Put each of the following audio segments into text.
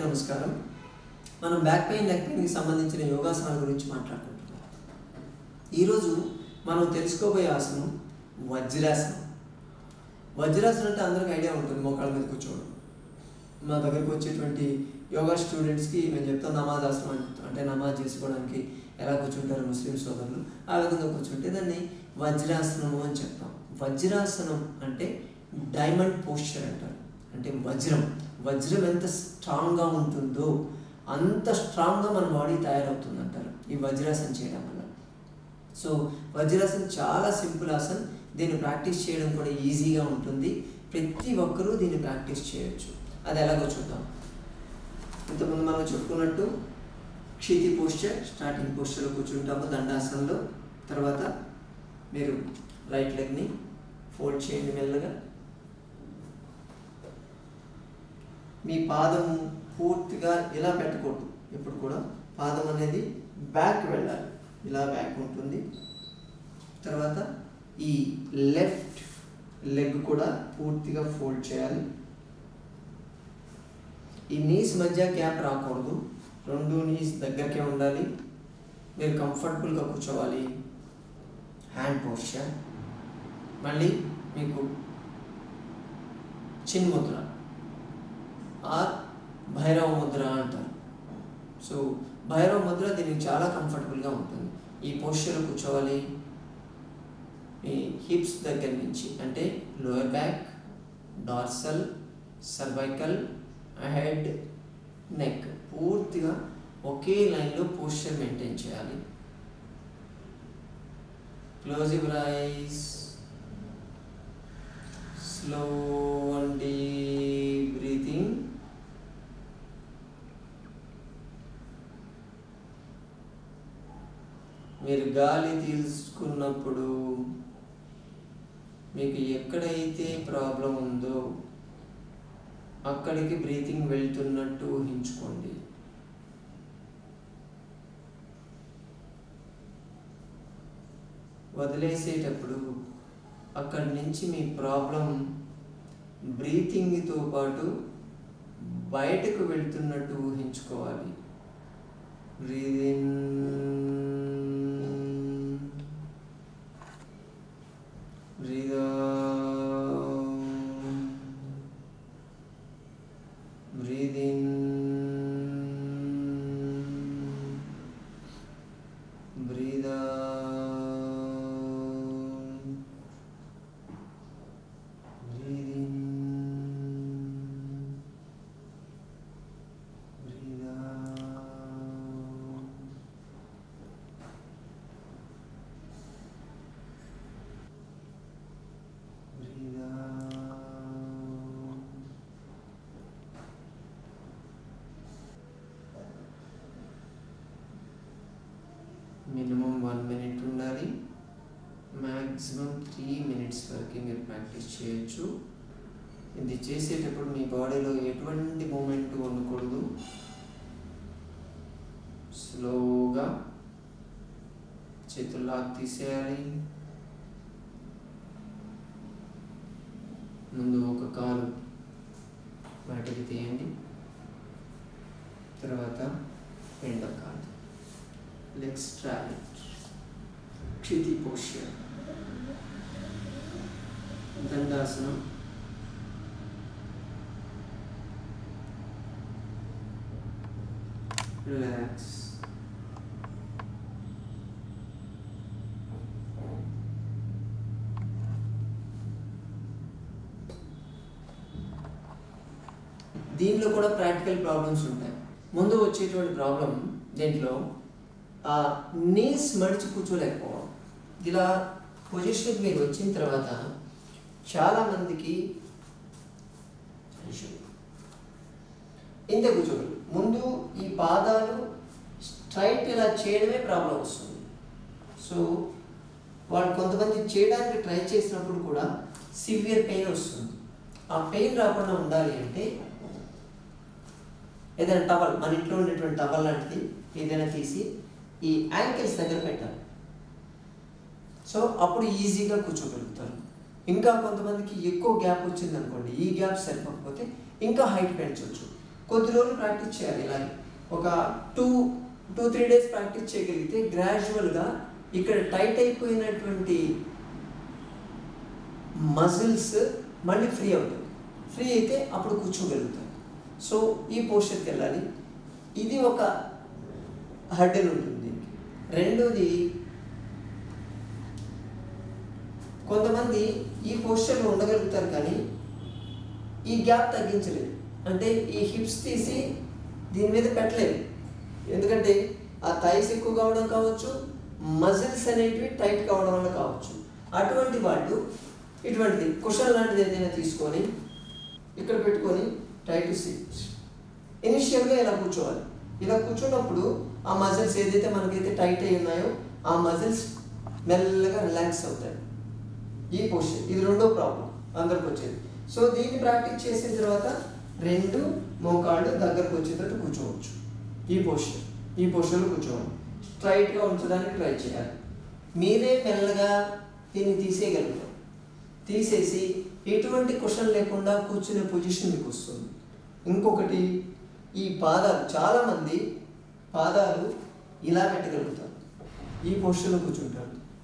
నమస్కారం మనం back pain neck పెయిన్కి సంబంధించిన యోగాసనాల గురించి మాట్లాడుకుంటున్నాం ఈరోజు మనం తెలుసుకోబోయే ఆసనం వజ్రాసనం వజ్రాసనం అంటే అందరికి ఐడియా ఉంటుంది మోకాళ్ళ మీద కూర్చోవడం మా దగ్గరకు వచ్చేటువంటి యోగా స్టూడెంట్స్కి మేము చెప్తాం నమాజ్ ఆసనం అంటే అంటే నమాజ్ చేసుకోవడానికి ఎలా కూర్చుంటారు ముస్లిం సోదరులు ఆ విధంగా కూర్చుంటే దాన్ని వజ్రాసనము అని చెప్తాం వజ్రాసనం అంటే డైమండ్ పోస్చర్ అంటారు అంటే వజ్రం వజ్రం ఎంత స్ట్రాంగ్గా ఉంటుందో అంత స్ట్రాంగ్గా మన బాడీ తయారవుతుంది అంటారు ఈ వజ్రాసనం చేయడం వల్ల సో వజ్రాసనం చాలా సింపుల్ ఆసన్ దీన్ని ప్రాక్టీస్ చేయడం కూడా ఈజీగా ఉంటుంది ప్రతి ఒక్కరూ దీన్ని ప్రాక్టీస్ చేయొచ్చు అది ఎలాగో చూద్దాం ఇంతకుముందు మనం చెప్పుకున్నట్టు క్షితి పోస్చర్ స్టార్టింగ్ పోస్చర్లో కూర్చుంటాము దండాసనంలో తర్వాత మీరు రైట్ లెగ్ని ఫోల్డ్ చేయండి మెల్లగా మీ పాదము పూర్తిగా ఇలా పెట్టకూడదు ఎప్పుడు కూడా పాదం అనేది బ్యాక్ వెళ్ళాలి ఇలా బ్యాక్ ఉంటుంది తర్వాత ఈ లెఫ్ట్ లెగ్ కూడా పూర్తిగా ఫోల్డ్ చేయాలి ఈ నీస్ మధ్య గ్యాప్ రాకూడదు రెండు నీస్ దగ్గరకే ఉండాలి మీరు కంఫర్టబుల్గా కూర్చోవాలి హ్యాండ్ పోస్చర్ మళ్ళీ మీకు చిన్ ముద్ర ఆర్ భైరవ ముద్ర అంటారు సో భైరవ ముద్ర దీనికి చాలా కంఫర్టబుల్గా ఉంటుంది ఈ పోస్చర్లో కూర్చోవాలి మీ హిప్స్ దగ్గర నుంచి అంటే lower back dorsal cervical head neck పూర్తిగా ఒకే లైన్లో పోస్చర్ మెయింటైన్ చేయాలి close your eyes slow and deep breathing మీరు గాలి తీసుకున్నప్పుడు మీకు ఎక్కడైతే ప్రాబ్లం ఉందో అక్కడికి బ్రీతింగ్ వెళ్తున్నట్టు ఊహించుకోండి వదిలేసేటప్పుడు అక్కడి నుంచి మీ ప్రాబ్లం బ్రీతింగ్తో పాటు బయటకు వెళ్తున్నట్టు ఊహించుకోవాలి breathe in breathe breathe in breathe breathe in breathe breathe minimum one minute ఉండాలి మ్యాక్సిమం త్రీ మినిట్స్ వరకు మీరు ప్రాక్టీస్ చేయొచ్చు ఇది చేసేటప్పుడు మీ బాడీలో ఎటువంటి మూమెంట్ ఉండకూడదు స్లోగా చేతులు లాక్ తీసేయాలి ముందు ఒక కాలు బయటకి తీయండి తర్వాత రెండో కాలు లెగ్ స్ట్రైట్ క్షితి పోస్చర్ దండాసనం రిలాక్స్ దీనిలో కూడా ప్రాక్టికల్ ప్రాబ్లమ్స్ ఉంటాయి ముందు వచ్చేటువంటి ప్రాబ్లం దీంట్లో ఆ నీస్ మడిచి కూర్చోలేకపోవడం ఇలా పొజిషన్కి మీరు వచ్చిన తర్వాత చాలామందికి ఇంత కూర్చోగలరు ముందు ఈ పాదాలు స్ట్రైట్ ఇలా చేయడమే ప్రాబ్లం వస్తుంది సో వాళ్ళు కొంతమంది చేయడానికి ట్రై చేసినప్పుడు కూడా సివియర్ పెయిన్ వస్తుంది ఆ పెయిన్ రాకుండా ఉండాలి అంటే ఏదైనా టవల్ మన ఇంట్లో ఉండేటువంటి టవల్ లాంటిది ఏదైనా తీసి ఈ యాంకిల్స్ దగ్గర పెట్టాలి సో అప్పుడు ఈజీగా కూర్చోగలుగుతారు ఇంకా కొంతమందికి ఎక్కువ గ్యాప్ వచ్చింది అనుకోండి ఈ గ్యాప్ సరిపోకపోతే ఇంకా హైట్ పెంచవచ్చు కొద్ది రోజులు ప్రాక్టీస్ చేయాలి ఇలాగే ఒక two two three days practice చేయగలిగితే గ్రాడ్యువల్గా ఇక్కడ టైట్ అయిపోయినటువంటి మజిల్స్ మళ్ళీ ఫ్రీ అవుతాయి ఫ్రీ అయితే అప్పుడు కూర్చోగలుగుతాం సో ఈ పోస్టర్కి వెళ్ళాలి ఇది ఒక హడ్డల్ ఉంటుంది దీనికి రెండోది కొంతమంది ఈ పోస్చర్లో ఉండగలుగుతారు కానీ ఈ గ్యాప్ తగ్గించలేదు అంటే ఈ హిప్స్ తీసి దీని మీద పెట్టలేదు ఎందుకంటే ఆ థైస్ ఎక్కువ కావడం కావచ్చు మజిల్స్ అనేటివి టైట్ కావడం వల్ల కావచ్చు అటువంటి వాళ్ళు ఇటువంటిది కుషన్ లాంటిది ఏదైనా తీసుకొని ఇక్కడ పెట్టుకొని టైట్ సిట్ ఇనిషియల్గా ఇలా కూర్చోవాలి ఇలా కూర్చున్నప్పుడు ఆ మజిల్స్ ఏదైతే మనకైతే టైట్ అయి ఉన్నాయో ఆ మజిల్స్ మెల్లగా రిలాక్స్ అవుతాయి ఈ పోస్చర్ ఇది రెండో ప్రాబ్లం అందరికి వచ్చేది సో దీన్ని ప్రాక్టీస్ చేసిన తర్వాత రెండు మోకాళ్ళు దగ్గరకు వచ్చేటట్టు కూర్చోవచ్చు ఈ పోస్చర్ ఈ పోస్చర్లో కూర్చోవాలి స్ట్రైట్గా ఉంచడానికి ట్రై చేయాలి మీరే మెల్లగా దీన్ని తీసేయగలుగుతారు తీసేసి ఎటువంటి క్వశ్చన్ లేకుండా కూర్చునే పొజిషన్ మీకు వస్తుంది ఇంకొకటి ఈ పాదాలు చాలామంది పాదాలు ఇలా పెట్టగలుగుతారు ఈ పొజిషన్లో కూర్చుంటారు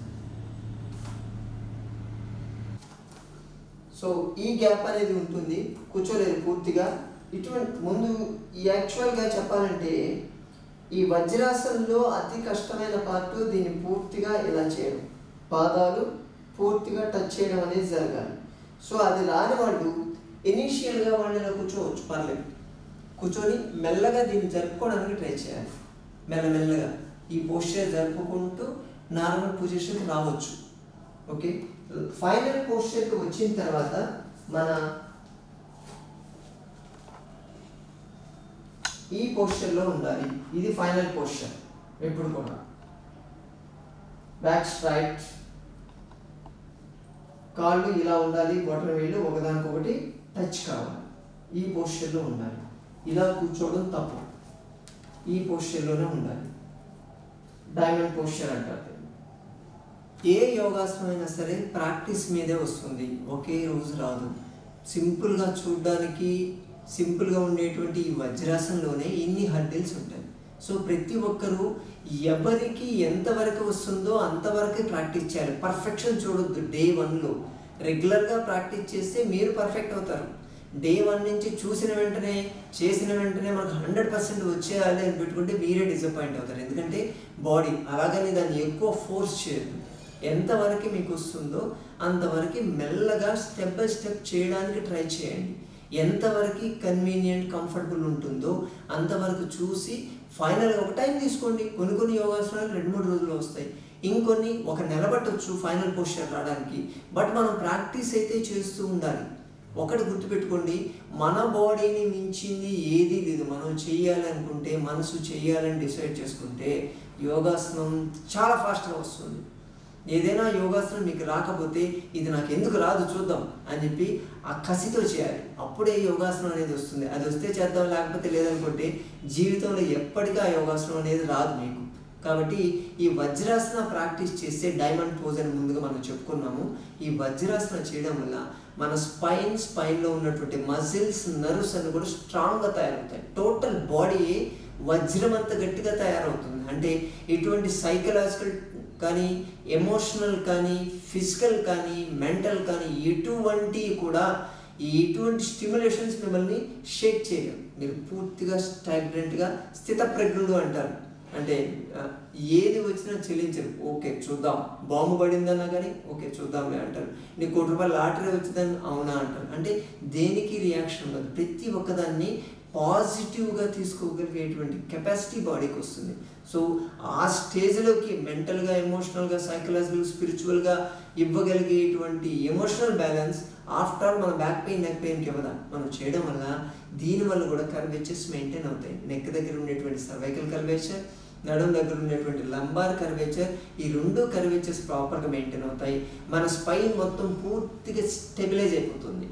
సో ఈ గ్యాప్ అనేది ఉంటుంది కూర్చోలేదు పూర్తిగా ఇటువంటి ముందు ఈ యాక్చువల్గా చెప్పాలంటే ఈ వజ్రాసనంలో అతి కష్టమైన పార్ట్ దీన్ని పూర్తిగా ఇలా చేయడం పాదాలు పూర్తిగా టచ్ చేయడం అనేది జరగాలి సో అది రాని వాళ్ళు ఇనీషియల్గా వాళ్ళు ఇలా కూర్చోవచ్చు పర్లేదు కూర్చొని మెల్లగా దీన్ని జరుపుకోవడానికి ట్రై చేయాలి మెల్లమెల్లగా ఈ పోస్చర్ జరుపుకుంటూ నార్మల్ పొజిషన్కి రావచ్చు ఓకే ఫైనల్ పోస్చర్కి వచ్చిన తర్వాత మన ఈ పోస్చర్లో ఉండాలి ఇది ఫైనల్ పోస్చర్ ఎప్పుడు కూడా బ్యాక్ స్ట్రైట్ కాళ్ళు ఇలా ఉండాలి బొటన వేళ్ళు ఒకదానికొకటి టచ్ కావాలి ఈ పోస్చర్లో ఉండాలి ఇలా కూర్చోవడం తప్పు ఈ పోస్చర్లోనే ఉండాలి డైమండ్ పోస్చర్ అంటారు దీన్ని. ఏ యోగాసనం అయినా సరే ప్రాక్టీస్ మీదే వస్తుంది ఒకే రోజు రాదు సింపుల్గా చూడడానికి సింపుల్గా ఉండేటువంటి ఈ వజ్రాసనంలోనే ఇన్ని హర్డిల్స్ ఉంటాయి సో ప్రతి ఒక్కరూ ఎవరికి ఎంతవరకు వస్తుందో అంతవరకే ప్రాక్టీస్ చేయాలి పర్ఫెక్షన్ చూడొద్దు డే వన్లో రెగ్యులర్గా ప్రాక్టీస్ చేస్తే మీరు పర్ఫెక్ట్ అవుతారు డే వన్ నుంచి చూసిన వెంటనే చేసిన వెంటనే మనకు హండ్రెడ్ పర్సెంట్ వచ్చేయాలి అని పెట్టుకుంటే మీరే డిసప్పాయింట్ అవుతారు ఎందుకంటే బాడీ అలాగని దాన్ని ఎక్కువ ఫోర్స్ చేయదు ఎంతవరకు మీకు వస్తుందో అంతవరకు మెల్లగా స్టెప్ బై స్టెప్ చేయడానికి ట్రై చేయండి ఎంతవరకు కన్వీనియంట్ కంఫర్టబుల్ ఉంటుందో అంతవరకు చూసి ఫైనల్గా ఒక టైం తీసుకోండి కొన్ని కొన్ని యోగాసనాలు రెండు మూడు రోజులు వస్తాయి ఇంకొన్ని ఒక నెల పట్టొచ్చు ఫైనల్ పోస్చర్ రావడానికి బట్ మనం ప్రాక్టీస్ అయితే చేస్తూ ఉండాలి ఒకటి గుర్తుపెట్టుకోండి మన బాడీని మించింది ఏది లేదు మనం చేయాలి అనుకుంటే మనసు చేయాలని డిసైడ్ చేసుకుంటే యోగాసనం చాలా ఫాస్ట్గా వస్తుంది ఏదైనా యోగాసనం మీకు రాకపోతే ఇది నాకు ఎందుకు రాదు చూద్దాం అని చెప్పి ఆ కసితో చేయాలి అప్పుడే యోగాసనం అనేది వస్తుంది అది వస్తే చేద్దాం లేకపోతే లేదనుకుంటే జీవితంలో ఎప్పటికీ ఆ యోగాసనం అనేది రాదు మీకు కాబట్టి ఈ వజ్రాసన ప్రాక్టీస్ చేస్తే డైమండ్ పోజ్ అని ముందుగా మనం చెప్పుకున్నాము ఈ వజ్రాసన చేయడం వల్ల మన స్పైన్ స్పైన్లో ఉన్నటువంటి మజిల్స్ నర్వ్స్ అన్ని కూడా స్ట్రాంగ్గా తయారవుతాయి టోటల్ బాడీ వజ్రం అంత గట్టిగా తయారవుతుంది అంటే ఇటువంటి సైకలాజికల్ కానీ ఎమోషనల్ కానీ ఫిజికల్ కానీ మెంటల్ కానీ ఎటువంటి కూడా ఈ ఎటువంటి స్టిమ్యులేషన్స్ మిమ్మల్ని షేక్ చేయలేవు మీరు పూర్తిగా స్టాగ్నెంట్గా స్థితప్రజ్ఞుడు అంటారు అంటే ఆ, ఏది వచ్చినా చెల్లించరు ఓకే చూద్దాం బాంబు పడిందన్నా కానీ ఓకే చూద్దాంలే అంటారు నీకు కోటి రూపాయల లాటరీ వచ్చిందని అవునా అంటారు అంటే దేనికి రియాక్షన్ ఉండదు ప్రతి ఒక్కదాన్ని పాజిటివ్గా తీసుకోగలిగేటువంటి కెపాసిటీ బాడీకి వస్తుంది సో ఆ స్టేజ్లోకి మెంటల్గా ఎమోషనల్గా సైకలాజికల్ స్పిరిచువల్గా ఇవ్వగలిగేటువంటి ఎమోషనల్ బ్యాలెన్స్ ఆఫ్టర్ ఆల్ మన బ్యాక్ పెయిన్ నెక్ పెయిన్కి ఇవ్వదా మనం చేయడం వల్ల దీనివల్ల కూడా కర్వేచర్స్ మెయింటైన్ అవుతాయి నెక్ దగ్గర ఉండేటువంటి సర్వైకల్ కర్వేచర్ నడుం దగ్గర ఉండేటువంటి లంబార్ కర్వేచర్ ఈ రెండు కర్వేచర్స్ ప్రాపర్గా మెయింటైన్ అవుతాయి మన స్పైన్ మొత్తం పూర్తిగా స్టెబిలైజ్ అయిపోతుంది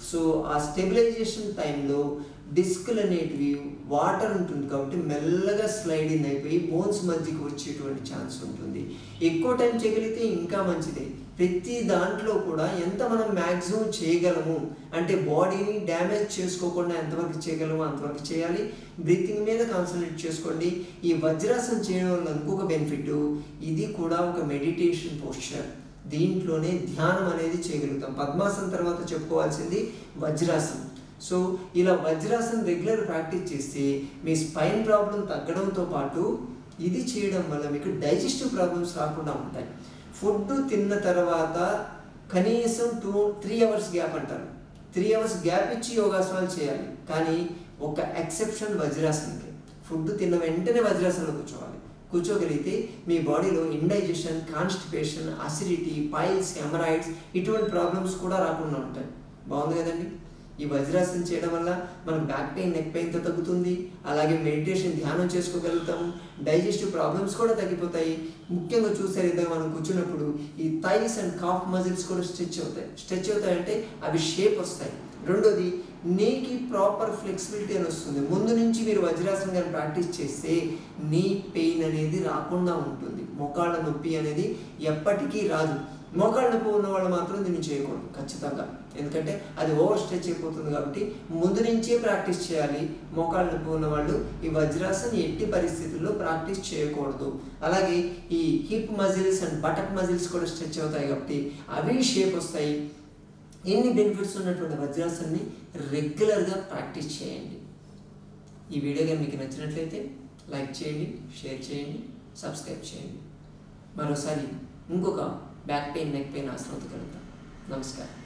సో ఆ స్టెబిలైజేషన్ టైంలో డిస్క్లు అనేటివి వాటర్ ఉంటుంది కాబట్టి మెల్లగా స్లైడింగ్ అయిపోయి బోన్స్ మధ్యకి వచ్చేటువంటి ఛాన్స్ ఉంటుంది ఎక్కువ టైం చేయగలిగితే ఇంకా మంచిదే ప్రతి దాంట్లో కూడా ఎంత మనం మ్యాక్సిమం చేయగలము అంటే బాడీని డ్యామేజ్ చేసుకోకుండా ఎంతవరకు చేయగలమో అంతవరకు చేయాలి బ్రీతింగ్ మీద కాన్సన్ట్రేట్ చేసుకోండి ఈ వజ్రాసనం చేయడం వల్ల ఇంకొక బెనిఫిట్ ఇది కూడా ఒక మెడిటేషన్ పోస్చర్ దీంట్లోనే ధ్యానం అనేది చేయగలుగుతాం పద్మాసనం తర్వాత చెప్పుకోవాల్సింది వజ్రాసనం సో ఇలా వజ్రాసనం రెగ్యులర్ ప్రాక్టీస్ చేస్తే మీ స్పైన్ ప్రాబ్లం తగ్గడంతో పాటు ఇది చేయడం వల్ల మీకు డైజెస్టివ్ ప్రాబ్లమ్స్ రాకుండా ఉంటాయి ఫుడ్ తిన్న తర్వాత కనీసం టూ త్రీ అవర్స్ గ్యాప్ అంటారు త్రీ అవర్స్ గ్యాప్ ఇచ్చి యోగాసనాలు చేయాలి కానీ ఒక ఎక్సెప్షన్ వజ్రాసనకి ఫుడ్ తిన్న వెంటనే వజ్రాసనంలో కూర్చోవాలి కూర్చోగలిగితే మీ బాడీలో indigestion constipation acidity piles haemorrhoids ఇటువంటి ప్రాబ్లమ్స్ కూడా రాకుండా ఉంటాయి బాగుంది కదండి ఈ వజ్రాసనం చేయడం వల్ల మనకు బ్యాక్ పెయిన్ నెక్ పెయిన్తో తగ్గుతుంది అలాగే మెడిటేషన్ ధ్యానం చేసుకోగలుగుతాము డైజెస్టివ్ ప్రాబ్లమ్స్ కూడా తగ్గిపోతాయి ముఖ్యంగా చూసే విధంగా మనం కూర్చున్నప్పుడు ఈ థైస్ అండ్ కాఫ్ మజిల్స్ కూడా స్ట్రెచ్ అవుతాయి స్ట్రెచ్ అవుతాయి అంటే అవి షేప్ వస్తాయి రెండోది నీకి ప్రాపర్ ఫ్లెక్సిబిలిటీ అని వస్తుంది ముందు నుంచి మీరు వజ్రాసనం కానీ ప్రాక్టీస్ చేస్తే నీ పెయిన్ అనేది రాకుండా ఉంటుంది మోకాళ్ళ నొప్పి అనేది ఎప్పటికీ రాదు మోకాళ్ళ నొప్పి ఉన్న వాళ్ళు మాత్రం దీన్ని చేయకూడదు ఖచ్చితంగా ఎందుకంటే అది ఓవర్ స్ట్రెచ్ అయిపోతుంది కాబట్టి ముందు నుంచే ప్రాక్టీస్ చేయాలి మోకాళ్ళ నొప్పి ఉన్న వాళ్ళు ఈ వజ్రాసన్ ఎట్టి పరిస్థితుల్లో ప్రాక్టీస్ చేయకూడదు అలాగే ఈ hip muscles and buttock muscles కూడా స్ట్రెచ్ అవుతాయి కాబట్టి అవి షేప్ వస్తాయి ఎన్ని బెనిఫిట్స్ ఉన్నటువంటి వజ్రాసన్ని రెగ్యులర్గా ప్రాక్టీస్ చేయండి ఈ వీడియో కానీ మీకు నచ్చినట్లయితే లైక్ చేయండి షేర్ చేయండి సబ్స్క్రైబ్ చేయండి మరోసారి ఇంకొక బ్యాక్ పెయిన్ నెక్ పెయిన్ ఆశ్రమతో కలుగుతాం నమస్కారం